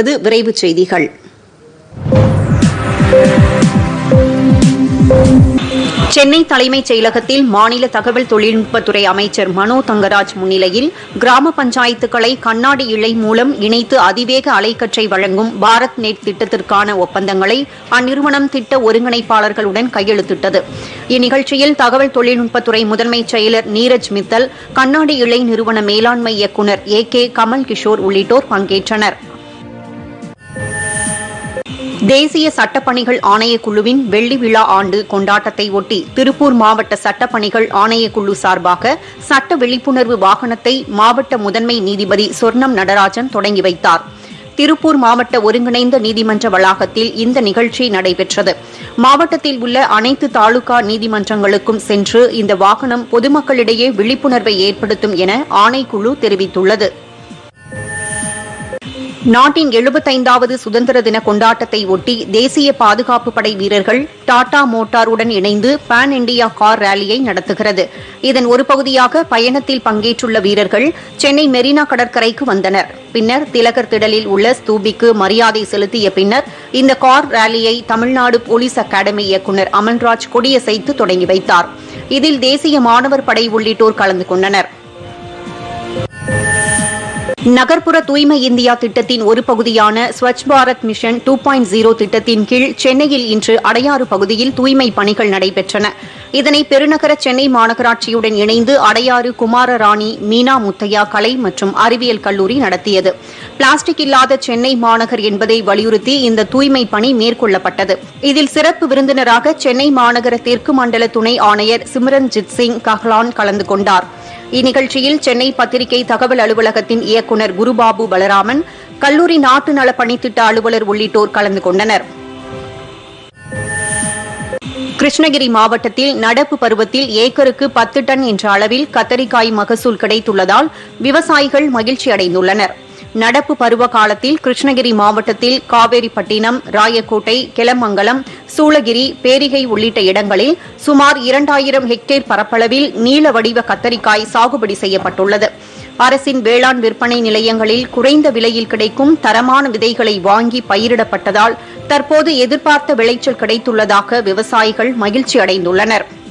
விரைவுச் செய்திகள் சென்னை தலைமைச் செயலகத்தில் மாநில தகவல் தொழில்நுட்பத்துறை அமைச்சர் மனோ தங்கராஜ் முன்னிலையில் கிராம பஞ்சாயத்துக்களை கண்ணாடி இழை மூலம் இணைத்து அதிவேக அலைக்கற்றை வழங்கும் பாரத் நெட் திட்டத்திற்கான ஒப்பந்தங்களை அந்நிறுவனம் திட்ட ஒருங்கிணைப்பாளர்களுடன் கையெழுத்திட்டது இந்நிகழ்ச்சியில் தகவல் தொழில்நுட்பத்துறை முதன்மைச் செயலர் நீரஜ் மித்தல் கண்ணாடி இழை நிறுவன மேலாண்மை இயக்குநர் ஏ கே கமல் கிஷோர் உள்ளிட்டோர் பங்கேற்றனர் தேசிய சட்டப்பணிகள் ஆணையக்குழுவின் வெள்ளி விழா ஆண்டு கொண்டாட்டத்தை ஒட்டி திருப்பூர் மாவட்ட சட்டப்பணிகள் ஆணையக்குழு சார்பாக சட்ட விழிப்புணர்வு வாகனத்தை மாவட்ட முதன்மை நீதிபதி சொர்ணம் நடராஜன் தொடங்கி வைத்தார் திருப்பூர் மாவட்ட ஒருங்கிணைந்த நீதிமன்ற வளாகத்தில் இந்த நிகழ்ச்சி நடைபெற்றது மாவட்டத்தில் உள்ள அனைத்து தாலுகா நீதிமன்றங்களுக்கும் சென்று இந்த வாகனம் பொதுமக்களிடையே விழிப்புணர்வை ஏற்படுத்தும் என ஆணைக்குழு தெரிவித்துள்ளது நாட்டின் எழுபத்தைந்தாவது சுதந்திர தின கொண்டாட்டத்தை ஒட்டி தேசிய பாதுகாப்பு படை வீரர்கள் டாடா மோட்டாருடன் இணைந்து பான் இண்டியா கார் ரேலியை நடத்துகிறது இதன் ஒரு பகுதியாக பயணத்தில் பங்கேற்றுள்ள வீரர்கள் சென்னை மெரினா கடற்கரைக்கு வந்தனர் பின்னர் திலகர் திடலில் உள்ள ஸ்தூபிக்கு மரியாதை செலுத்திய பின்னர் இந்த கார் ரேலியை தமிழ்நாடு போலீஸ் அகாடமி இயக்குநர் அமல்ராஜ் கொடியசைத்து தொடங்கி வைத்தார் இதில் தேசிய மாணவர் படை உள்ளிட்டோர் கலந்து கொண்டனா் நகர்ப்புற தூய்மை இந்தியா திட்டத்தின் ஒரு பகுதியான Swachh Bharat mission two point zero திட்டத்தின் கீழ் சென்னையில் இன்று அடையாறு பகுதியில் தூய்மை பணிகள் நடைபெற்றன இதனை பெருநகர சென்னை மாநகராட்சியுடன் இணைந்து அடையாறு குமாரராணி மீனா முத்தையா கலை மற்றும் அறிவியல் கல்லூரி நடத்தியது பிளாஸ்டிக் இல்லாத சென்னை மாநகர் என்பதை வலியுறுத்தி இந்த தூய்மை பணி மேற்கொள்ளப்பட்டது இதில் சிறப்பு விருந்தினராக சென்னை மாநகர தெற்கு மண்டல துணை ஆணையர் சிம்ரன்ஜித் சிங் கஹ்லான் கலந்து கொண்டாா் இந்நிகழ்ச்சியில் சென்னை பத்திரிகை தகவல் அலுவலகத்தின் இயக்குநர் குருபாபு பலராமன் கல்லூரி நாட்டு நல பணித்திட்ட அலுவலர் உள்ளிட்டோர் கலந்து கொண்டனர் கிருஷ்ணகிரி மாவட்டத்தில் நடப்பு பருவத்தில் ஏக்கருக்கு பத்து டன் என்ற அளவில் கத்தரிக்காய் மகசூல் கிடைத்துள்ளதால் விவசாயிகள் மகிழ்ச்சி அடைந்துள்ளனர் நடப்பு பருவ காலத்தில் கிருஷ்ணகிரி மாவட்டத்தில் காவேரிப்பட்டினம் ராயக்கோட்டை கிளமங்கலம் சூளகிரி பேரிகை உள்ளிட்ட இடங்களில் சுமார் இரண்டாயிரம் ஹெக்டேர் பரப்பளவில் நீல வடிவ கத்தரிக்காய் சாகுபடி செய்யப்பட்டுள்ளது அரசின் வேளாண் விற்பனை நிலையங்களில் குறைந்த விலையில் கிடைக்கும் தரமான விதைகளை வாங்கி பயிரிடப்பட்டதால் தற்போது எதிர்பார்த்த விளைச்சல் கிடைத்துள்ளதாக விவசாயிகள் மகிழ்ச்சி அடைந்துள்ளனா்